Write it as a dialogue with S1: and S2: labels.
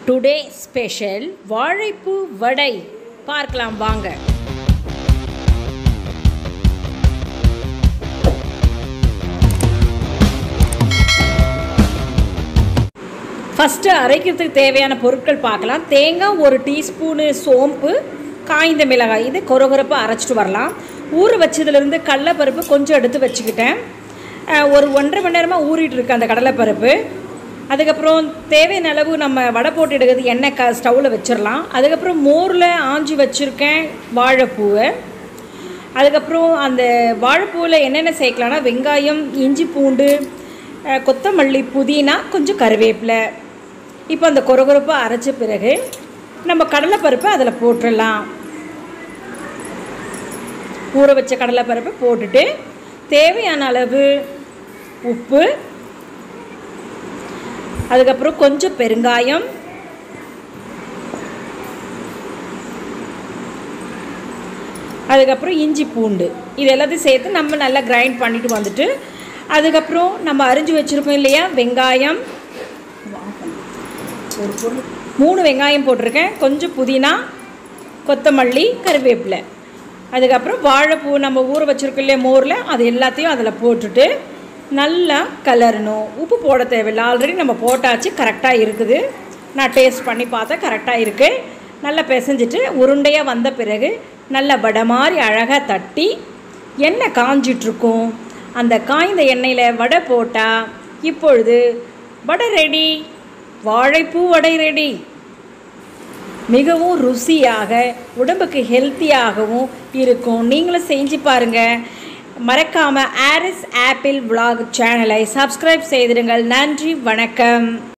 S1: today special வாழைப்பூ வடை பார்க்கலாம் வாங்க ஃபஸ்ட்டு அரைக்கிறதுக்கு தேவையான பொருட்கள் பார்க்கலாம் தேங்காய் ஒரு டீஸ்பூனு சோம்பு காய்ந்த மிளகாய் இது கொரகொரப்பாக அரைச்சிட்டு வரலாம் ஊற வச்சதுலேருந்து கடலைப்பருப்பு கொஞ்சம் எடுத்து வச்சுக்கிட்டேன் அஹ், ஒரு ஒன்றரை மணி நேரமாக ஊறிட்டு இருக்கு அந்த கடலைப்பருப்பு அதுக்கப்புறம் தேவையான அளவு நம்ம வடை போட்டு எடுக்கிறது எண்ணெய் க ஸ்டவ்வில் வச்சிடலாம் அதுக்கப்புறம் மோரில் ஆஞ்சி வச்சுருக்கேன் வாழைப்பூவை அதுக்கப்புறம் அந்த வாழைப்பூவில் என்னென்ன சேர்க்கலான்னா வெங்காயம் இஞ்சி பூண்டு அஹ், கொத்தமல்லி புதினா கொஞ்சம் கருவேப்பிலை இப்போ அந்த கொரகொரப்பாக அரைச்ச பிறகு நம்ம கடலைப்பருப்பை அதில் போட்டுடலாம் ஊற வச்ச கடலைப்பருப்பை போட்டுட்டு தேவையான அளவு உப்பு அதுக்கப்புறம் கொஞ்சம் பெருங்காயம் அதுக்கப்புறம் இஞ்சி பூண்டு இது எல்லாத்தையும் சேர்த்து நம்ம நல்லா கிரைண்ட் பண்ணிட்டு வந்துட்டு அதுக்கப்புறம் நம்ம அரிஞ்சு வச்சுருக்கோம் இல்லையா வெங்காயம் ஒரு பொருள் மூணு வெங்காயம் போட்டிருக்கேன் கொஞ்சம் புதினா கொத்தமல்லி கருவேப்பிலை அதுக்கப்புறம் வாழைப்பூ நம்ம ஊற வச்சுருக்கோம் இல்லையா மோரில் அது எல்லாத்தையும் அதில் போட்டுட்டு நல்லா கலரணும் உப்பு போட தேவையில்லை ஆல்ரெடி நம்ம போட்டாச்சு கரெக்டாக இருக்குது நான் டேஸ்ட் பண்ணி பார்த்தேன் கரெக்டாக இருக்குது நல்லா பிசைஞ்சிட்டு உருண்டையாக வந்த பிறகு நல்லா வடை மாதிரி அழகாக தட்டி எண்ணெய் காஞ்சிட்ருக்கும் அந்த காய்ந்த எண்ணெயில் வடை போட்டால் இப்பொழுது வடை ரெடி வாழைப்பூ வடை ரெடி மிகவும் ருசியாக உடம்புக்கு ஹெல்த்தியாகவும் இருக்கும் நீங்களும் செஞ்சு பாருங்கள் மறக்காமல் ஆரிஸ் ஆப்பிள் vlog சேனலை சப்ஸ்கிரைப் செய்திடுங்கள் நன்றி வணக்கம்